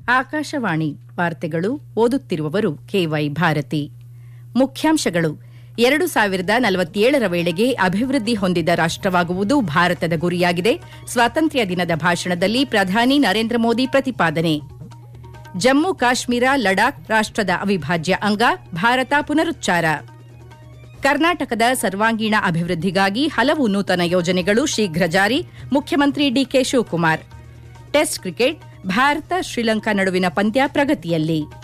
ಆಕಾಶವಾಣಿ ವಾರ್ತೆಗಳು ಓದುತ್ತಿರುವವರು ಕೆವೈ ಭಾರತಿ ಮುಖ್ಯಾಂಶಗಳು ಎರಡು ಸಾವಿರದ ನಲವತ್ತೇಳರ ವೇಳೆಗೆ ಅಭಿವೃದ್ಧಿ ಹೊಂದಿದ ರಾಷ್ಟವಾಗುವುದು ಭಾರತದ ಗುರಿಯಾಗಿದೆ ಸ್ವಾತಂತ್ರ್ಯ ದಿನದ ಭಾಷಣದಲ್ಲಿ ಪ್ರಧಾನಿ ನರೇಂದ್ರ ಮೋದಿ ಪ್ರತಿಪಾದನೆ ಜಮ್ಮು ಕಾಶ್ಮೀರ ಲಡಾಖ್ ರಾಷ್ಟದ ಅವಿಭಾಜ್ಯ ಅಂಗ ಭಾರತ ಪುನರುಚ್ಚಾರ ಕರ್ನಾಟಕದ ಸರ್ವಾಂಗೀಣ ಅಭಿವೃದ್ಧಿಗಾಗಿ ಹಲವು ನೂತನ ಯೋಜನೆಗಳು ಶೀಘ್ರ ಜಾರಿ ಮುಖ್ಯಮಂತ್ರಿ DK Shivakumar test cricket Bharat Sri Lanka ನಡುವಿನ ಪಂದ್ಯ ಪ್ರಗತಿಯಲ್ಲಿ